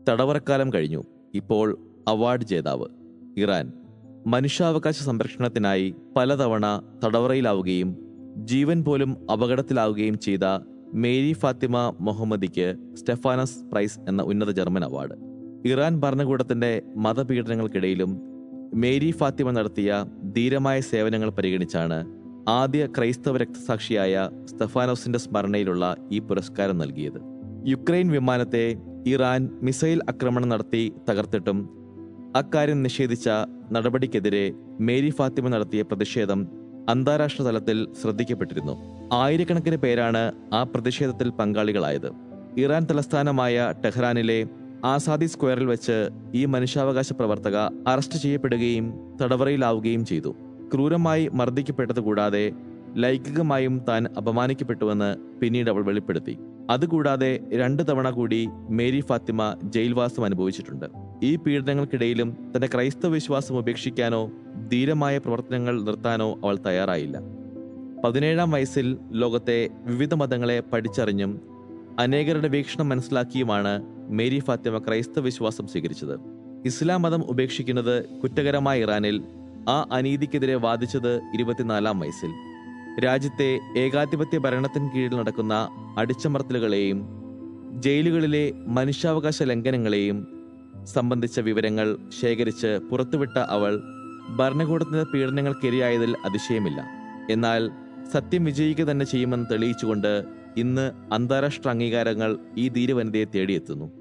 തടവറക്കാലം കഴിഞ്ഞു ഇപ്പോൾ അവാർഡ് ജേതാവ് ഇറാൻ മനുഷ്യാവകാശ സംരക്ഷണത്തിനായി പലതവണ തടവറയിലാവുകയും ജീവൻ പോലും അപകടത്തിലാവുകയും ചെയ്ത മേരി ഫാത്തിമ മുഹമ്മദിക്ക് സ്റ്റെഫാനസ് പ്രൈസ് എന്ന ഉന്നത ജർമ്മൻ അവാർഡ് ഇറാൻ ഭരണകൂടത്തിന്റെ മതപീഡനങ്ങൾക്കിടയിലും മേരി ഫാത്തിമ നടത്തിയ ധീരമായ സേവനങ്ങൾ പരിഗണിച്ചാണ് ആദ്യ ക്രൈസ്തവ രക്തസാക്ഷിയായ സ്തഫാനോസിന്റെ സ്മരണയിലുള്ള ഈ പുരസ്കാരം നൽകിയത് യുക്രൈൻ വിമാനത്തെ ഇറാൻ മിസൈൽ ആക്രമണം നടത്തി തകർത്തിട്ടും അക്കാര്യം നിഷേധിച്ച നടപടിക്കെതിരെ മേരി ഫാത്തിമ നടത്തിയ പ്രതിഷേധം അന്താരാഷ്ട്ര തലത്തിൽ ശ്രദ്ധിക്കപ്പെട്ടിരുന്നു ആയിരക്കണക്കിന് പേരാണ് ആ പ്രതിഷേധത്തിൽ പങ്കാളികളായത് ഇറാൻ തലസ്ഥാനമായ ടെഹ്റാനിലെ ആസാദി സ്ക്വയറിൽ വെച്ച് ഈ മനുഷ്യാവകാശ പ്രവർത്തക അറസ്റ്റ് ചെയ്യപ്പെടുകയും തടവറയിലാവുകയും ചെയ്തു ക്രൂരമായി മർദ്ദിക്കപ്പെട്ടത് കൂടാതെ ലൈംഗികമായും താൻ അപമാനിക്കപ്പെട്ടുവെന്ന് പിന്നീട് അവൾ വെളിപ്പെടുത്തി അതുകൂടാതെ രണ്ടു തവണ കൂടി മേരി ഫാത്തിമ ജയിൽവാസം അനുഭവിച്ചിട്ടുണ്ട് ഈ പീഡനങ്ങൾക്കിടയിലും തന്റെ ക്രൈസ്തവ വിശ്വാസം ഉപേക്ഷിക്കാനോ ധീരമായ പ്രവർത്തനങ്ങൾ നിർത്താനോ അവൾ തയ്യാറായില്ല പതിനേഴാം വയസ്സിൽ ലോകത്തെ വിവിധ മതങ്ങളെ പഠിച്ചറിഞ്ഞും അനേകരുടെ വീക്ഷണം മനസ്സിലാക്കിയുമാണ് മേരി ഫാത്തിമ ക്രൈസ്തവ വിശ്വാസം സ്വീകരിച്ചത് ഇസ്ലാം മതം ഉപേക്ഷിക്കുന്നത് കുറ്റകരമായ ഇറാനിൽ ആ അനീതിക്കെതിരെ വാദിച്ചത് ഇരുപത്തിനാലാം വയസ്സിൽ രാജ്യത്തെ ഏകാധിപത്യ ഭരണത്തിന് കീഴിൽ നടക്കുന്ന അടിച്ചമർത്തലുകളെയും ജയിലുകളിലെ മനുഷ്യാവകാശ ലംഘനങ്ങളെയും സംബന്ധിച്ച വിവരങ്ങൾ ശേഖരിച്ച് പുറത്തുവിട്ട അവൾ ഭരണകൂടത്തിന്റെ പീഡനങ്ങൾക്കിരയായതിൽ അതിശയമില്ല എന്നാൽ സത്യം വിജയിക്കുക തന്നെ ചെയ്യുമെന്ന് തെളിയിച്ചുകൊണ്ട് ഇന്ന് അന്താരാഷ്ട്ര അംഗീകാരങ്ങൾ ഈ ധീരവനിതയെ തേടിയെത്തുന്നു